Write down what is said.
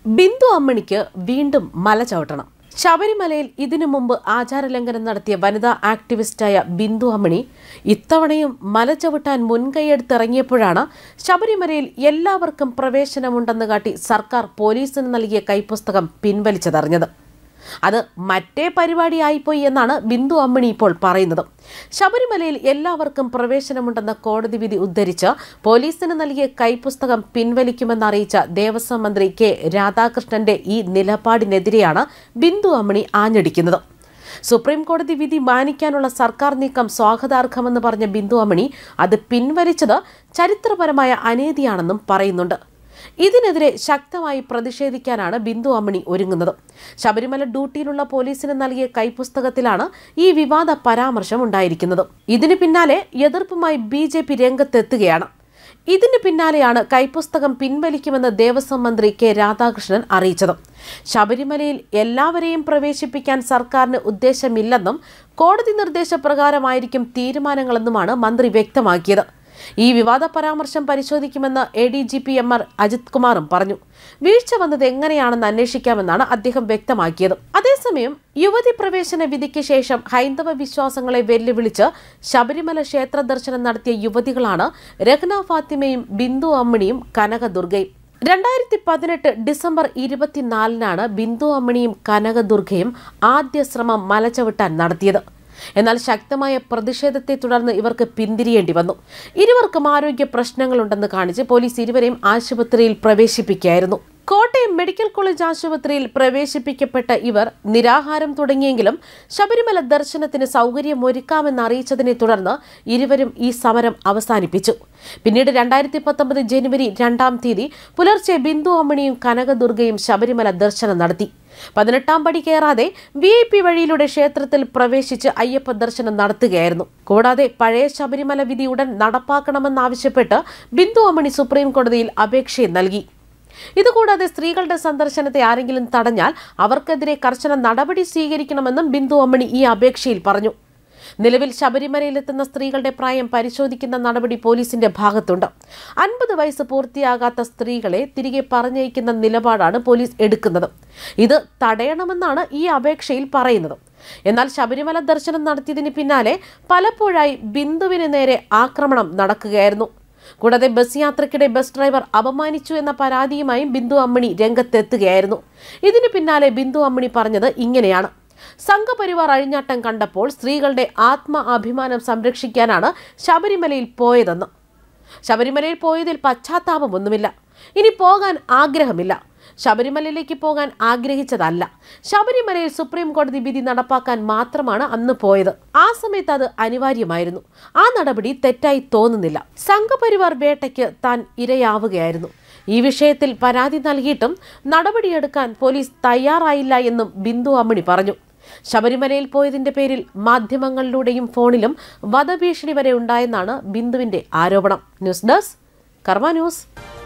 ബിന്ദു അമ്മണിക്ക് വീണ്ടും മല ചവിട്ടണം ശബരിമലയിൽ ഇതിനു മുമ്പ് ആചാരലംഘനം നടത്തിയ വനിതാ ആക്ടിവിസ്റ്റായ ബിന്ദു അമ്മണി ഇത്തവണയും മല ചവിട്ടാൻ മുൻകൈയെടുത്തിറങ്ങിയപ്പോഴാണ് ശബരിമലയിൽ എല്ലാവർക്കും പ്രവേശനമുണ്ടെന്ന് കാട്ടി സർക്കാർ പോലീസിന് നൽകിയ കൈപ്പുസ്തകം പിൻവലിച്ചതറിഞ്ഞത് അത് മറ്റേ പരിപാടിയായിപ്പോയി എന്നാണ് ബിന്ദു അമ്മിണി ഇപ്പോൾ പറയുന്നത് ശബരിമലയിൽ എല്ലാവർക്കും പ്രവേശനമുണ്ടെന്ന കോടതി വിധി ഉദ്ധരിച്ച് പോലീസിന് നൽകിയ കൈപ്പുസ്തകം പിൻവലിക്കുമെന്നറിയിച്ച ദേവസ്വം മന്ത്രി കെ രാധാകൃഷ്ണന്റെ ഈ നിലപാടിനെതിരെയാണ് ബിന്ദു അമ്മിണി ആഞ്ഞടിക്കുന്നത് സുപ്രീം കോടതി വിധി മാനിക്കാനുള്ള സർക്കാർ നീക്കം സ്വാഗതാർഹമെന്ന് പറഞ്ഞ ബിന്ദു അമ്മിണി അത് പിൻവലിച്ചത് ചരിത്രപരമായ അനീതിയാണെന്നും പറയുന്നുണ്ട് ഇതിനെതിരെ ശക്തമായി പ്രതിഷേധിക്കാനാണ് ബിന്ദു അമ്മിണി ഒരുങ്ങുന്നത് ശബരിമല ഡ്യൂട്ടിയിലുള്ള പോലീസിന് നൽകിയ കൈപ്പുസ്തകത്തിലാണ് ഈ വിവാദ പരാമർശം ഉണ്ടായിരിക്കുന്നത് ഇതിന് പിന്നാലെ എതിർപ്പുമായി ബി ജെ പി രംഗത്തെത്തുകയാണ് ഇതിന് പിന്നാലെയാണ് കൈപ്പുസ്തകം പിൻവലിക്കുമെന്ന് ദേവസ്വം മന്ത്രി കെ രാധാകൃഷ്ണൻ അറിയിച്ചത് ശബരിമലയിൽ എല്ലാവരെയും പ്രവേശിപ്പിക്കാൻ സർക്കാരിന് ഉദ്ദേശമില്ലെന്നും കോടതി നിർദ്ദേശപ്രകാരമായിരിക്കും തീരുമാനങ്ങളെന്നുമാണ് മന്ത്രി വ്യക്തമാക്കിയത് ഈ വിവാദ പരാമർശം പരിശോധിക്കുമെന്ന് A D G P M R Ajith കുമാറും പറഞ്ഞു വീഴ്ച വന്നത് എങ്ങനെയാണെന്ന് അന്വേഷിക്കാമെന്നാണ് അദ്ദേഹം വ്യക്തമാക്കിയത് അതേസമയം യുവതി പ്രവേശന വിധിക്ക് ശേഷം ഹൈന്ദവ വിശ്വാസങ്ങളെ വെല്ലുവിളിച്ച് ശബരിമല ക്ഷേത്ര ദർശനം നടത്തിയ യുവതികളാണ് രഹ്ന ഫാത്തിമയും ബിന്ദു അമ്മിണിയും കനകദുർഗയും രണ്ടായിരത്തി പതിനെട്ട് ഡിസംബർ ഇരുപത്തിനാലിനാണ് ബിന്ദു അമ്മിണിയും കനകദുർഗയും ആദ്യ ശ്രമം മലചവിട്ടാൻ നടത്തിയത് എന്നാൽ ശക്തമായ പ്രതിഷേധത്തെ തുടർന്ന് ഇവർക്ക് പിന്തിരിയേണ്ടി വന്നു ഇരുവർക്കും ആരോഗ്യ പ്രശ്നങ്ങളുണ്ടെന്ന് കാണിച്ച് പോലീസ് ഇരുവരെയും ആശുപത്രിയിൽ പ്രവേശിപ്പിക്കുകയായിരുന്നു കോട്ടയം മെഡിക്കൽ കോളേജ് ആശുപത്രിയിൽ പ്രവേശിപ്പിക്കപ്പെട്ട ഇവർ നിരാഹാരം തുടങ്ങിയെങ്കിലും ശബരിമല ദർശനത്തിന് സൗകര്യമൊരുക്കാമെന്ന് അറിയിച്ചതിനെ തുടർന്ന് ഇരുവരും ഈ സമരം അവസാനിപ്പിച്ചു പിന്നീട് രണ്ടായിരത്തി പത്തൊമ്പത് ജനുവരി രണ്ടാം തീയതി പുലർച്ചെ ബിന്ദു അമ്മിണിയും കനകദുർഗയും ശബരിമല ദർശനം നടത്തി പതിനെട്ടാം പടി കയറാതെ വി ഐ പി വഴിയിലൂടെ ക്ഷേത്രത്തിൽ പ്രവേശിച്ച് അയ്യപ്പ ദർശനം നടത്തുകയായിരുന്നു കൂടാതെ പഴയ ശബരിമല വിധി ഉടൻ നടപ്പാക്കണമെന്നാവശ്യപ്പെട്ട് ബിന്ദു അമ്മണി സുപ്രീം കോടതിയിൽ അപേക്ഷയും നൽകി ഇതുകൂടാതെ സ്ത്രീകളുടെ സന്ദർശനത്തെ ആരെങ്കിലും തടഞ്ഞാൽ അവർക്കെതിരെ കർശന നടപടി സ്വീകരിക്കണമെന്നും ബിന്ദു അമ്മണി ഈ അപേക്ഷയിൽ പറഞ്ഞു നിലവിൽ ശബരിമലയിലെത്തുന്ന സ്ത്രീകളുടെ പ്രായം പരിശോധിക്കുന്ന നടപടി പോലീസിന്റെ ഭാഗത്തുണ്ട് അൻപത് വയസ്സ് പൂർത്തിയാകാത്ത സ്ത്രീകളെ തിരികെ പറഞ്ഞയക്കുന്ന നിലപാടാണ് പോലീസ് എടുക്കുന്നത് ഇത് തടയണമെന്നാണ് ഈ അപേക്ഷയിൽ പറയുന്നത് എന്നാൽ ശബരിമല ദർശനം നടത്തിയതിന് പിന്നാലെ പലപ്പോഴായി ബിന്ദുവിന് നേരെ ആക്രമണം നടക്കുകയായിരുന്നു കൂടാതെ ബസ് യാത്രയ്ക്കിടെ ബസ് ഡ്രൈവർ അപമാനിച്ചു എന്ന പരാതിയുമായും ബിന്ദു അമ്മിണി രംഗത്തെത്തുകയായിരുന്നു ഇതിന് പിന്നാലെ ബിന്ദു അമ്മിണി പറഞ്ഞത് ഇങ്ങനെയാണ് സംഘപരിവാർ അഴിഞ്ഞാട്ടം കണ്ടപ്പോൾ സ്ത്രീകളുടെ ആത്മ അഭിമാനം സംരക്ഷിക്കാനാണ് ശബരിമലയിൽ പോയതെന്ന് ശബരിമലയിൽ പോയതിൽ പശ്ചാത്താപമൊന്നുമില്ല ഇനി പോകാൻ ആഗ്രഹമില്ല ശബരിമലയിലേക്ക് പോകാൻ ആഗ്രഹിച്ചതല്ല ശബരിമലയിൽ സുപ്രീം കോടതി വിധി നടപ്പാക്കാൻ മാത്രമാണ് അന്ന് പോയത് ആ സമയത്ത് അത് അനിവാര്യമായിരുന്നു ആ നടപടി തെറ്റായി തോന്നുന്നില്ല സംഘപരിവാർ വേട്ടയ്ക്ക് താൻ ഇരയാവുകയായിരുന്നു ഈ വിഷയത്തിൽ പരാതി നൽകിയിട്ടും നടപടിയെടുക്കാൻ പോലീസ് തയ്യാറായില്ല എന്നും ബിന്ദു അമ്മിണി പറഞ്ഞു ശബരിമലയിൽ പോയതിന്റെ പേരിൽ മാധ്യമങ്ങളിലൂടെയും ഫോണിലും വധഭീഷണി വരെ ഉണ്ടായെന്നാണ് ബിന്ദുവിന്റെ ആരോപണം ന്യൂസ് ഡെസ്ക് കർമ്മ ന്യൂസ്